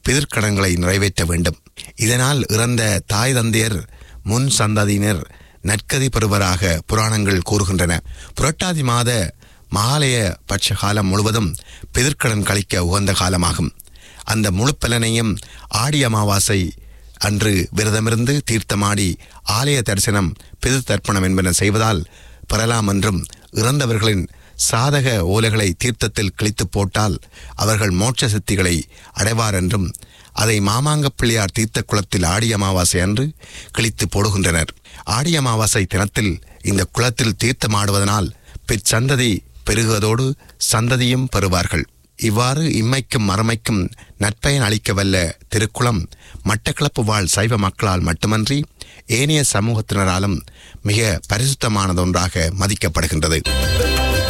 பிதிர்க்கடன்களை நிறைவேற்ற வேண்டும் இதனால் இறந்த தாய் தந்தையர் முன் சந்ததியினர் நற்கதி பெறுவராக புராணங்கள் கூறுகின்றன புரட்டாதி மாத மகாலய பட்ச காலம் முழுவதும் பிதிர்க்கடன் கழிக்க உகந்த காலமாகும் அந்த முழு பலனையும் ஆடி அமாவாசை அன்று விரதமிருந்து தீர்த்தமாடி ஆலய தரிசனம் பிதிர் தர்ப்பணம் என்பன செய்வதால் பெறலாம் என்றும் இறந்தவர்களின் சாதக ஓலைகளை தீர்த்தத்தில் கிழித்து போட்டால் அவர்கள் மோட்ச சித்திகளை அடைவார் என்றும் அதை மாமாங்க பிள்ளையார் தீர்த்த குளத்தில் ஆடி அமாவாசை அன்று கிழித்து போடுகின்றனர் ஆடி அமாவாசை தினத்தில் இந்த குளத்தில் தீர்த்தமாடுவதனால் பிற்சந்ததி பெருகுவதோடு சந்ததியும் பெறுவார்கள் இவ்வாறு இம்மைக்கும் மறுமைக்கும் நற்பயன் அளிக்க வல்ல திருக்குளம் மட்டக்களப்பு வாழ் சைவ மக்களால் மட்டுமன்றி ஏனைய சமூகத்தினராலும் மிக பரிசுத்தமானதொன்றாக மதிக்கப்படுகின்றது